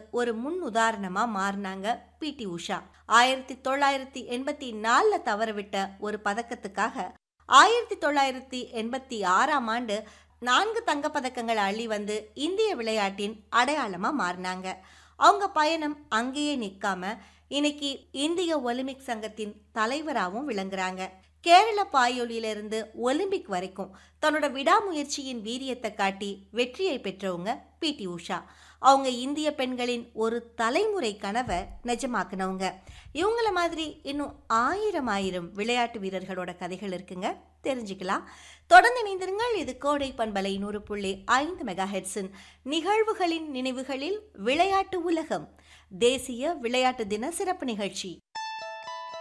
ஒரு முன் உதாரணமா மாறினாங்க பிடி உஷா ஆயிரத்தி தொள்ளாயிரத்தி எண்பத்தி நாலுல தவறவிட்ட ஒரு பதக்கத்துக்காக ஆயிரத்தி தொள்ளாயிரத்தி எண்பத்தி ஆறாம் ஆண்டு நான்கு தங்கப்பதக்கங்கள் அள்ளி வந்து இந்திய விளையாட்டின் அடையாளமா மாறினாங்க அவங்க பயணம் அங்கேயே நிற்காம இன்னைக்கு இந்திய ஒலிம்பிக் சங்கத்தின் தலைவராகவும் விளங்குறாங்க கேரள பாயொலியிலிருந்து ஒலிம்பிக் வரைக்கும் தன்னோட விடாமுயற்சியின் வீரியத்தை காட்டி வெற்றியை பெற்றவங்க பிடி உஷா அவங்க இந்திய பெண்களின் ஒரு தலைமுறை கனவை நிஜமாக்குனவங்க இவங்கள மாதிரி இன்னும் ஆயிரம் ஆயிரம் விளையாட்டு வீரர்களோட கதைகள் இருக்குங்க தெரிஞ்சுக்கலாம் தொடர்ந்து இணைந்திருங்கள் இது கோடை பண்பலை நூறு புள்ளி ஐந்து மெகா ஹெட்ஸின் நிகழ்வுகளின் நினைவுகளில் விளையாட்டு உலகம் தேசிய விளையாட்டு தின சிறப்பு நிகழ்ச்சி